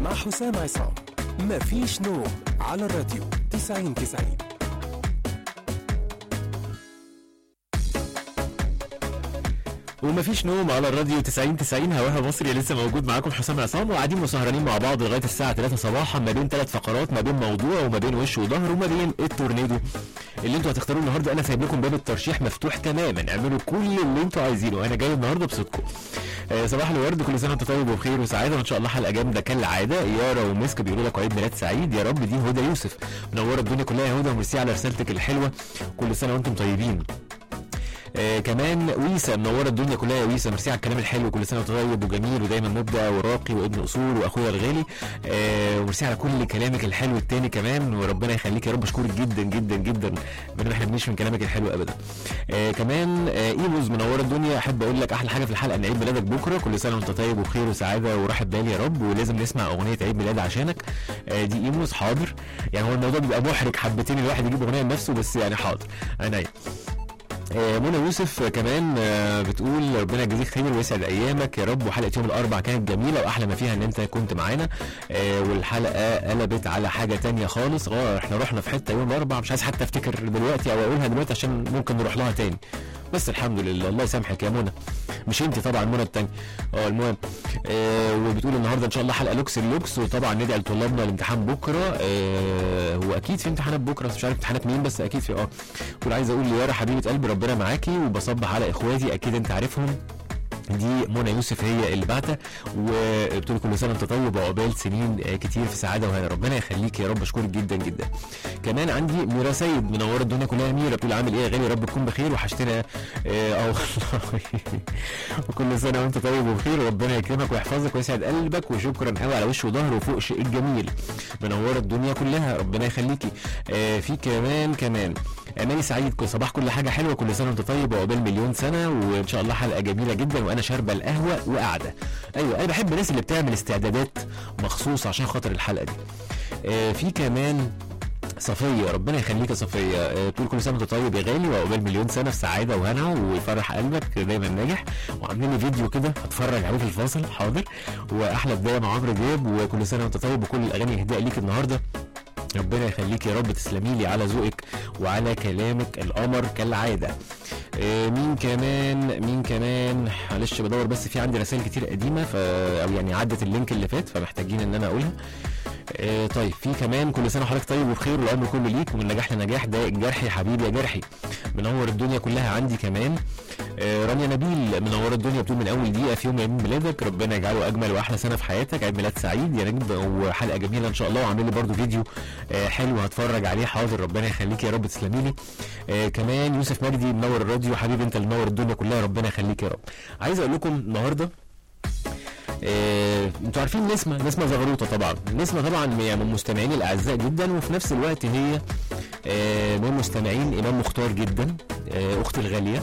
مع حسام عصام مفيش نوم على الراديو 90 90 ومفيش نوم على الراديو 90 90 هواها مصري لسه موجود معاكم حسام عصام وقاعدين مسهرانين مع بعض لغايه الساعه 3 صباحا ما بين ثلاث فقرات ما بين موضوع وما بين وش وظهر وما بين التورنيدو اللي انتوا هتختاروه النهارده انا سايب لكم باب الترشيح مفتوح تماما اعملوا كل اللي انتوا عايزينه انا جاي النهارده بصدقكم آه، صباح الورد كل سنه وانت طيب وبخير وسعاده وان شاء الله حلقه جامده كالعاده يارا ومسك بيقولوا لك عيد ميلاد سعيد يا رب دي هدى يوسف منوره الدنيا كلها يا هدى وميرسي على رسالتك الحلوه كل سنه وانتم طيبين آه كمان ويسا منوره الدنيا كلها يا ويسا ميرسي على الكلام الحلو كل سنه وانت طيب وجميل ودايما مبدع وراقي وابن اصول واخويا الغالي آه وميرسي على كل كلامك الحلو التاني كمان وربنا يخليك يا رب اشكرك جدا جدا جدا ما نحرمنيش من كلامك الحلو ابدا آه كمان آه ايموز منوره الدنيا احب اقول لك احلى حاجه في الحلقه ان عيد ميلادك بكره كل سنه وانت طيب وبخير وسعاده وراحه بال يا رب ولازم نسمع اغنيه عيد ميلاد عشانك آه دي ايموز حاضر يعني هو الموضوع بيبقى محرج حبتين الواحد يجيب اغنيه لنفسه بس يعني حاضر انا آه، منى يوسف كمان آه، بتقول ربنا يجزيك خير ويسعد ايامك يا رب وحلقه يوم الاربع كانت جميله واحلى ما فيها ان انت كنت معانا آه، والحلقه قلبت على حاجه تانية خالص اه احنا رحنا في حته يوم الاربع مش عايز حتى افتكر دلوقتي او اقولها دلوقتي عشان ممكن نروح لها تاني بس الحمد لله الله يسامحك يا منى مش انت طبعا منى التانية اه المهم آه وبتقول النهارده ان شاء الله حلقه لوكس اللوكس وطبعا ندعي لطلابنا الامتحان بكره آه واكيد في امتحانات بكره بس مش عارف امتحانات مين بس اكيد في اه كنت عايز اقول ليارا حبيبه قلبي ربنا معاكي وبصبح على اخواتي اكيد انت عارفهم دي منى يوسف هي اللي بعتها وبتقول كل سنه وانت طيب وعقبال سنين آه، كتير في سعاده وهنا ربنا يخليك يا رب اشكرك جدا جدا كمان عندي ميرا سيد منوره الدنيا كلها يا ميرا بتقول عامل ايه يا غالي يا رب تكون بخير وحشتنا اه آه والله وكل سنه وانت طيب وبخير وربنا يكرمك ويحفظك ويسعد قلبك وشكرا قوي على وش وظهر وفوق شيء الجميل منوره الدنيا كلها ربنا يخليكي آه في كمان كمان اماني سعيد كل صباح كل حاجه حلوه كل سنه وانت طيب وعقبال مليون سنه وان شاء الله حلقه جميله جدا وانا شاربه القهوه وقاعده ايوه انا بحب الناس اللي بتعمل استعدادات مخصوص عشان خاطر الحلقه دي آه في كمان صفية ربنا يخليك يا صفية آه، تقول كل سنة وانت طيب يا غالي وعقبال مليون سنة في سعادة وهنا ويفرح قلبك دايما ناجح وعاملين لي فيديو كده هتفرج عليه في الفاصل حاضر واحلى بداية مع عمرو دياب وكل سنة وانت طيب وكل الاغاني اهداء ليك النهارده ربنا يخليك يا رب تسلمي لي على ذوقك وعلى كلامك القمر كالعاده آه، مين كمان مين كمان معلش بدور بس في عندي رسائل كتير قديمه ف او يعني عدت اللينك اللي فات فمحتاجين ان انا اقولها آه، طيب في كمان كل سنه وحضرتك طيب وبخير والعمر كله ليك ومن نجاح لنجاح ده الجرح يا حبيبي يا جرحي منور الدنيا كلها عندي كمان آه، رانيا نبيل منوره الدنيا بتقول من اول دقيقه في يوم عيد ميلادك ربنا يجعله اجمل واحلى سنه في حياتك عيد ميلاد سعيد يا نجم وحلقه جميله ان شاء الله وعامل لي برده فيديو آه، حلو هتفرج عليه حاضر ربنا يخليك يا رب تسلمي لي آه، كمان يوسف مجدي منور الراديو حبيبي انت اللي منور الدنيا كلها ربنا يخليك يا رب عايز اقول لكم النهارده آه، انتوا عارفين نسمة نسمة زغروطة طبعا نسمة طبعا يعني من مستمعين الاعزاء جدا وفي نفس الوقت هي آه، من مستمعين امام مختار جدا آه، اختي الغالية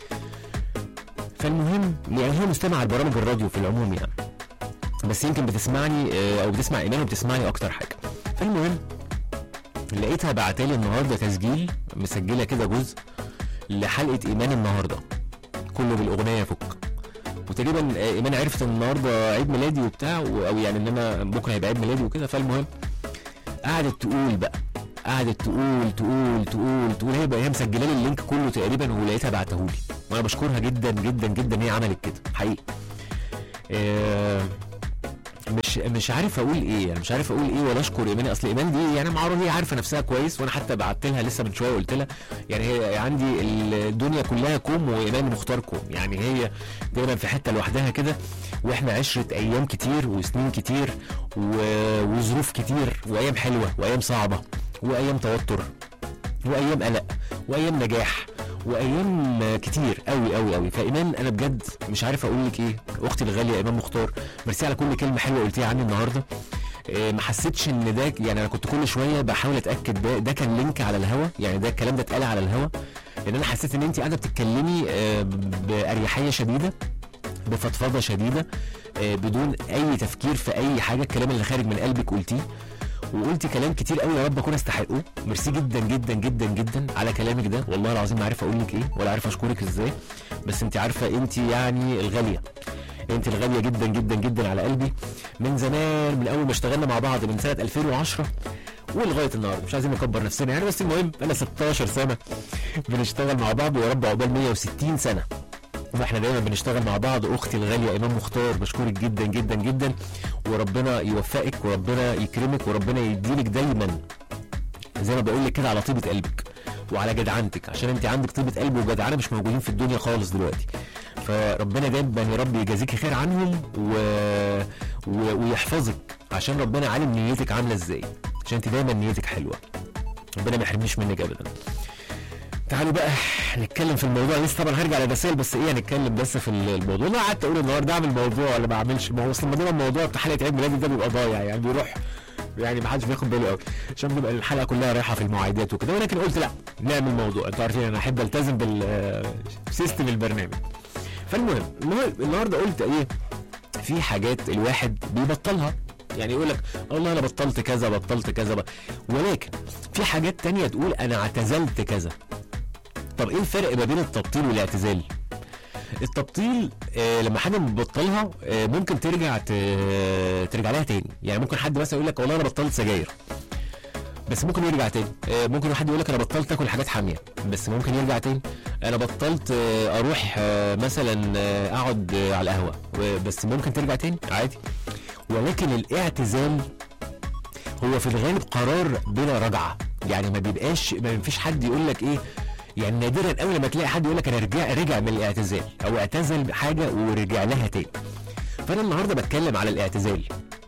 فالمهم يعني هي مستمعة لبرامج الراديو في العموم يعني بس يمكن بتسمعني آه، او بتسمع ايمان وبتسمعني اكتر حاجة فالمهم لقيتها بعتالي النهارده تسجيل مسجله كده جزء لحلقه ايمان النهارده كله بالاغنيه فك وتقريبا آه، ايمان عرفت ان النهارده عيد ميلادي وبتاع و- او يعني ان انا بكره هيبقى عيد ميلادي وكده فالمهم قعدت تقول بقى قعدت تقول تقول تقول تقول هي بقى هي مسجله لي اللينك كله تقريبا ولقيتها بعتهولي وانا بشكرها جدا جدا جدا ان هي عملت كده حقيقي آه، مش مش عارف اقول ايه يعني مش عارف اقول ايه ولا اشكر ايمان اصل ايمان دي يعني معروف هي عارفه نفسها كويس وانا حتى بعت لها لسه من شويه قلت لها يعني هي عندي الدنيا كلها كوم وايمان مختار كوم يعني هي دايما في حته لوحدها كده واحنا عشره ايام كتير وسنين كتير و- وظروف كتير وايام حلوه وايام صعبه وايام توتر وايام قلق وايام نجاح وايام كتير قوي قوي قوي فايمان انا بجد مش عارف اقول لك ايه اختي الغاليه ايمان مختار ميرسي على كل كلمه حلوه قلتيها عني النهارده إيه، ما حسيتش ان ده يعني انا كنت كل شويه بحاول اتاكد ده ده كان لينك على الهوا يعني ده الكلام ده اتقال على الهوا لان انا حسيت ان انت قاعده بتتكلمي آه، باريحيه شديده بفضفضه شديده آه، بدون اي تفكير في اي حاجه الكلام اللي خارج من قلبك قلتيه وقلت كلام كتير قوي يا رب اكون استحقه ميرسي جدا جدا جدا جدا على كلامك ده والله العظيم ما عارف اقول لك ايه ولا عارف اشكرك ازاي بس انت عارفه انت يعني الغاليه انت الغاليه جدا جدا جدا على قلبي من زمان من اول ما اشتغلنا مع بعض من سنه 2010 ولغايه النهارده مش عايزين نكبر نفسنا يعني بس المهم انا 16 سنه بنشتغل مع بعض ويا رب عقبال 160 سنه واحنا دايما بنشتغل مع بعض اختي الغاليه ايمان مختار بشكرك جدا جدا جدا وربنا يوفقك وربنا يكرمك وربنا يديلك دايما زي ما بقول لك كده على طيبه قلبك وعلى جدعنتك عشان انت عندك طيبه قلب وجدعنه مش موجودين في الدنيا خالص دلوقتي فربنا دايما يا رب يجازيكي خير عنهم و... و... ويحفظك عشان ربنا عالم نيتك عامله ازاي عشان انت دايما نيتك حلوه ربنا ما يحرمنيش منك ابدا تعالوا بقى نتكلم في الموضوع لسه طبعا هرجع للرسائل بس ايه هنتكلم بس في الموضوع انا قعدت اقول النهارده اعمل موضوع ولا ما اعملش الموضوع اصل الموضوع الموضوع بتاع حلقه عيد ميلادي ده بيبقى ضايع يعني بيروح يعني ما حدش بياخد باله قوي عشان بيبقى الحلقه كلها رايحه في المواعيدات وكده ولكن قلت لا نعمل موضوع انتوا عارفين انا احب التزم بالسيستم البرنامج فالمهم المهم النهارده قلت ايه في حاجات الواحد بيبطلها يعني يقول لك والله انا بطلت كذا بطلت كذا ب... ولكن في حاجات تانية تقول انا اعتزلت كذا طب ايه الفرق ما بين التبطيل والاعتزال التبطيل آه لما حاجه بتبطلها آه ممكن ترجع ت... ترجع لها تاني يعني ممكن حد مثلا يقول لك والله انا بطلت سجاير بس ممكن يرجع تاني آه ممكن واحد يقول لك انا بطلت اكل حاجات حاميه بس ممكن يرجع تاني انا بطلت آه اروح آه مثلا آه اقعد آه على القهوه و- بس ممكن ترجع تاني عادي ولكن الاعتزال هو في الغالب قرار بلا رجعه يعني ما بيبقاش ما فيش حد يقول لك ايه يعني نادرا قوي لما تلاقي حد يقول لك انا رجع رجع من الاعتزال او اعتزل بحاجه ورجع لها تاني فانا النهارده بتكلم على الاعتزال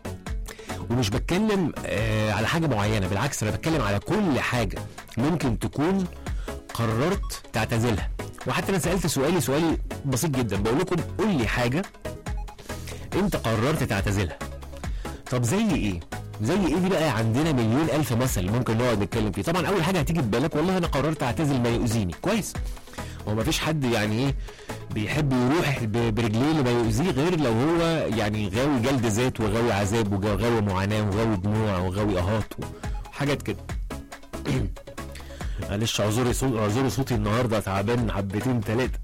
ومش بتكلم آه على حاجه معينه بالعكس انا بتكلم على كل حاجه ممكن تكون قررت تعتزلها وحتى انا سالت سؤالي سؤالي بسيط جدا بقول لكم قول لي حاجه انت قررت تعتزلها طب زي ايه زي ايه دي بقى عندنا مليون الف مثل ممكن نقعد نتكلم فيه طبعا اول حاجه هتيجي في بالك والله انا قررت اعتزل ما يؤذيني كويس هو ما فيش حد يعني ايه بيحب يروح ب- برجليه لما يؤذيه غير لو هو يعني غاوي جلد ذات وغاوي عذاب وغاوي معاناه وغاوي دموع وغاوي اهات وحاجات كده معلش اعذري صوت اعذري صوتي النهارده تعبان حبتين ثلاثه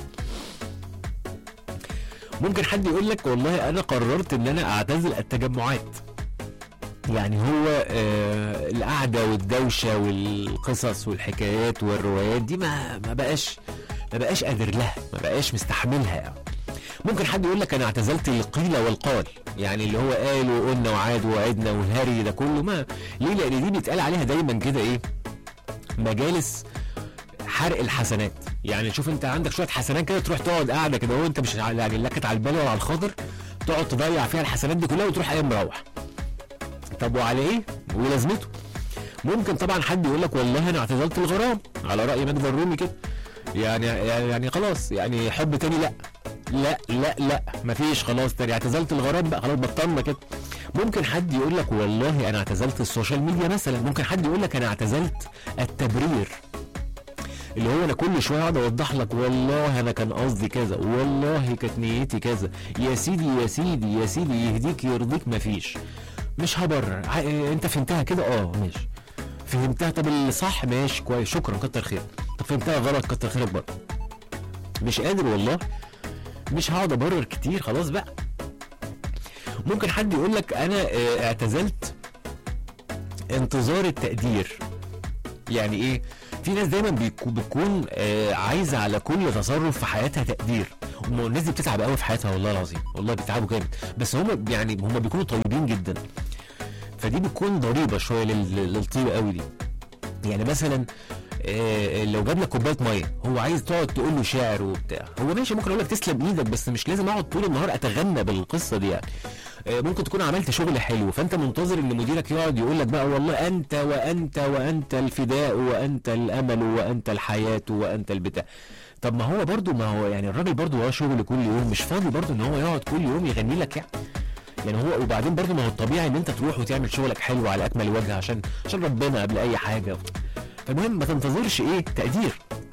ممكن حد يقول لك والله انا قررت ان انا اعتزل التجمعات يعني هو آه القعده والدوشه والقصص والحكايات والروايات دي ما ما بقاش ما بقاش قادر لها ما بقاش مستحملها يعني. ممكن حد يقول لك انا اعتزلت القيل والقال يعني اللي هو قال وقلنا وعاد ووعدنا والهري ده كله ما ليه لان دي بيتقال عليها دايما كده ايه مجالس حرق الحسنات يعني شوف انت عندك شويه حسنات كده تروح تقعد قاعده كده وانت مش على يعني لكت على البال ولا على الخاطر تقعد تضيع فيها الحسنات دي كلها وتروح قايم مروح طب وعلى ايه ولازمته ممكن طبعا حد يقول لك والله انا اعتزلت الغرام على راي مجد الرومي كده يعني يعني يعني خلاص يعني حب تاني لا لا لا لا مفيش خلاص تاني اعتزلت الغرام بقى خلاص بطلنا كده ممكن حد يقول لك والله انا اعتزلت السوشيال ميديا مثلا ممكن حد يقول لك انا اعتزلت التبرير اللي هو انا كل شويه اقعد اوضح لك والله انا كان قصدي كذا والله كانت نيتي كذا يا سيدي يا سيدي يا سيدي يهديك يرضيك مفيش مش هبرر ع- إيه، انت فهمتها كده اه ماشي فهمتها طب الصح ماشي كويس شكرا كتر خير طب فهمتها غلط كتر خيرك برضه مش قادر والله مش هقعد ابرر كتير خلاص بقى ممكن حد يقول لك انا آه، اعتزلت انتظار التقدير يعني ايه في ناس دايما بيكو- بتكون آه، عايزه على كل تصرف في حياتها تقدير هم الناس دي بتتعب قوي في حياتها والله العظيم والله بيتعبوا جامد بس هم يعني هم بيكونوا طيبين جدا فدي بتكون ضريبه شويه لل- للطيبه قوي دي يعني مثلا آه، لو جاب لك كوبايه ميه هو عايز تقعد تقول له شعر وبتاع هو ماشي ممكن اقول لك تسلم ايدك بس مش لازم اقعد طول النهار اتغنى بالقصه دي يعني آه، ممكن تكون عملت شغل حلو فانت منتظر ان مديرك يقعد يقول لك بقى والله انت وانت وانت الفداء وانت الامل وانت الحياه وانت البتاع طب ما هو برضو ما هو يعني الراجل برضو وراه شغل كل يوم مش فاضي برضو ان هو يقعد كل يوم يغني لك يعني يعني هو وبعدين برضو ما هو الطبيعي ان انت تروح وتعمل شغلك حلو على اكمل وجه عشان عشان ربنا قبل اي حاجه فالمهم ما تنتظرش ايه تقدير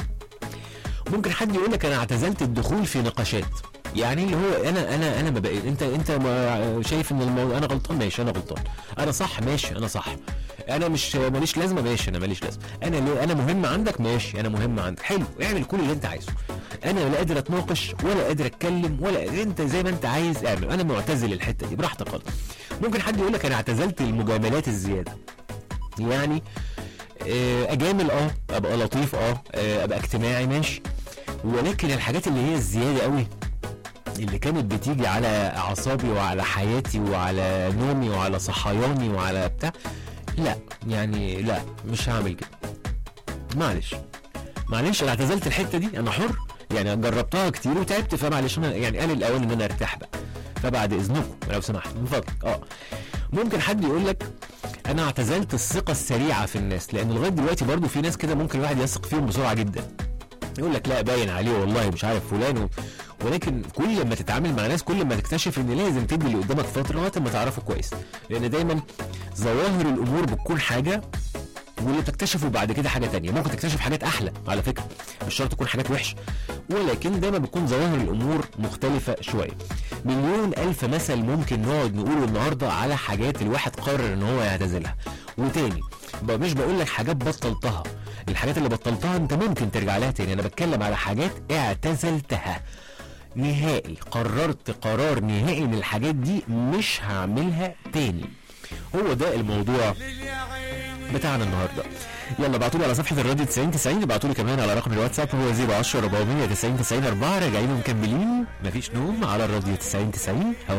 ممكن حد يقول لك انا اعتزلت الدخول في نقاشات يعني اللي هو انا انا انا ما بقيت انت انت ما شايف ان الموضوع انا غلطان ماشي انا غلطان انا صح ماشي انا صح انا مش ماليش لازمه ماشي انا ماليش لازمه انا ليه انا مهم عندك ماشي انا مهم عندك حلو اعمل كل اللي انت عايزه انا لا قادر اتناقش ولا قادر اتكلم ولا انت زي ما انت عايز اعمل انا معتزل الحته دي براحتك خالص ممكن حد يقول لك انا اعتزلت المجاملات الزياده يعني آه، اجامل اه ابقى لطيف اه آه، ابقى اجتماعي ماشي ولكن الحاجات اللي هي الزياده قوي اللي كانت بتيجي على اعصابي وعلى حياتي وعلى نومي وعلى صحياني وعلى بتاع لا يعني لا مش هعمل كده معلش معلش انا اعتزلت الحته دي انا حر يعني جربتها كتير وتعبت فمعلش انا يعني قال الاول ان انا ارتاح بقى فبعد اذنكم لو سمحت من فضلك اه ممكن حد يقول لك انا اعتزلت الثقه السريعه في الناس لان لغايه دلوقتي برضو في ناس كده ممكن الواحد يثق فيهم بسرعه جدا يقول لك لا باين عليه والله مش عارف فلان و... ولكن كل ما تتعامل مع ناس كل ما تكتشف ان لازم تدي اللي قدامك فتره لغايه ما تعرفه كويس لان دايما ظواهر الامور بتكون حاجه واللي بتكتشفه بعد كده حاجه تانية ممكن تكتشف حاجات احلى على فكره مش شرط تكون حاجات وحشه ولكن دايما بتكون ظواهر الامور مختلفه شويه مليون الف مثل ممكن نقعد نقوله النهارده على حاجات الواحد قرر ان هو يعتزلها وتاني بقى مش بقول لك حاجات بطلتها الحاجات اللي بطلتها انت ممكن ترجع لها تاني انا بتكلم على حاجات اعتزلتها نهائي قررت قرار نهائي ان الحاجات دي مش هعملها تاني هو ده الموضوع بتاعنا النهارده يلا ابعتوا لي على صفحه الراديو 90 90 ابعتوا لي كمان على رقم الواتساب هو 010 490 90 4 راجعين ومكملين مفيش نوم على الراديو 90 90